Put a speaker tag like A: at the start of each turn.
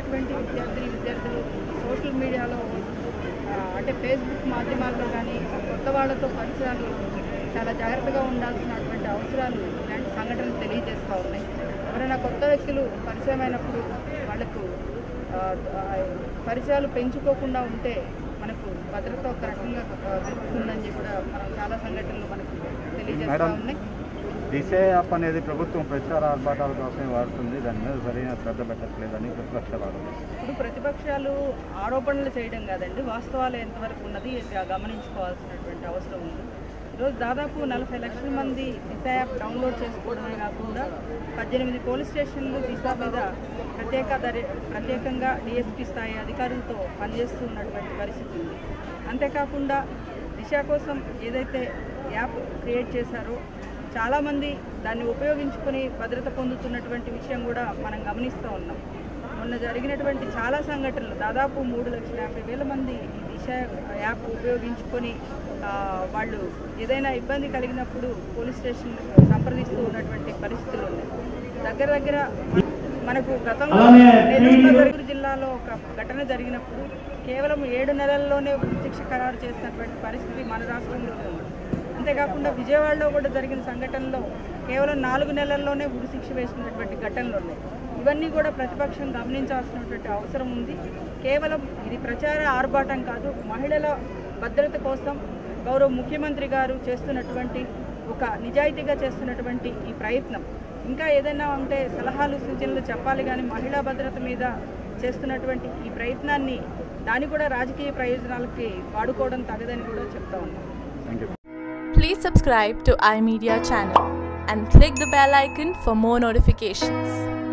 A: ఉన్నటువంటి విద్యార్థిని విద్యార్థులు సోషల్ మీడియాలో ఆ, అంటే ఫేస్బుక్ మాధ్యమాల్లో కానీ కొత్త వాళ్ళతో పరిచయాలు చాలా జాగ్రత్తగా ఉండాల్సినటువంటి అవసరాలు ఇలాంటి సంఘటనలు తెలియజేస్తూ ఉన్నాయి ఎవరైనా కొత్త వ్యక్తులు పరిచయమైనప్పుడు వాళ్ళకు ఆ, ఆ, పరిచయాలు పెంచుకోకుండా ఉంటే మనకు భద్రత ఒక రకంగా ఆ, దొరుకుతుందని చెప్పి కూడా మనం చాలా సంఘటనలు మనకు తెలియజేస్తూ
B: మేడం.
A: ఉన్నాయి
B: దిశ యాప్ అనేది ప్రభుత్వం ప్రచార ఆర్భాటాల కోసమే వాడుతుంది దాని మీద సరైన శ్రద్ధ పెట్టట్లేదని ప్రతిపక్షాలు ఆరోపిస్తున్నాయి
A: ఇప్పుడు ప్రతిపక్షాలు ఆరోపణలు చేయడం కాదండి వాస్తవాలు ఎంతవరకు ఉన్నది ఇది గమనించుకోవాల్సినటువంటి అవసరం ఉంది ఈరోజు దాదాపు నలభై లక్షల మంది దిశ యాప్ డౌన్లోడ్ చేసుకోవడమే కాకుండా పద్దెనిమిది పోలీస్ స్టేషన్లు దిశ మీద ప్రత్యేక దరి ప్రత్యేకంగా డిఎస్పీ స్థాయి అధికారులతో పనిచేస్తూ ఉన్నటువంటి పరిస్థితి ఉంది అంతేకాకుండా దిశ కోసం ఏదైతే యాప్ క్రియేట్ చేశారో చాలామంది దాన్ని ఉపయోగించుకొని భద్రత పొందుతున్నటువంటి విషయం కూడా మనం గమనిస్తూ ఉన్నాం మొన్న జరిగినటువంటి చాలా సంఘటనలు దాదాపు మూడు లక్షల యాభై వేల మంది ఈ దిశ యాప్ ఉపయోగించుకొని ఆ, వాళ్ళు ఏదైనా ఇబ్బంది కలిగినప్పుడు పోలీస్ స్టేషన్ సంప్రదిస్తూ ఉన్నటువంటి పరిస్థితులు ఉన్నాయి దగ్గర దగ్గర మనకు గతంలో నెల్లూరు నెల్లూరు జిల్లాలో ఒక ఘటన జరిగినప్పుడు కేవలం ఏడు నెలల్లోనే శిక్ష ఖరారు చేసినటువంటి పరిస్థితి మన రాష్ట్రంలోనే ఉంది అంతేకాకుండా విజయవాడలో కూడా జరిగిన సంఘటనలో కేవలం నాలుగు నెలల్లోనే ఉరి శిక్ష వేసినటువంటి ఘటనలు ఉన్నాయి ఇవన్నీ కూడా ప్రతిపక్షం గమనించాల్సినటువంటి అవసరం ఉంది కేవలం ఇది ప్రచార ఆర్భాటం కాదు మహిళల భద్రత కోసం గౌరవ ముఖ్యమంత్రి గారు చేస్తున్నటువంటి ఒక నిజాయితీగా చేస్తున్నటువంటి ఈ ప్రయత్నం ఇంకా ఏదైనా ఉంటే సలహాలు సూచనలు చెప్పాలి కానీ మహిళా భద్రత మీద చేస్తున్నటువంటి ఈ ప్రయత్నాన్ని దాన్ని కూడా రాజకీయ ప్రయోజనాలకి వాడుకోవడం తగదని కూడా చెప్తా ఉన్నాం
B: thank you
C: Please subscribe to iMedia channel and click the bell icon for more notifications.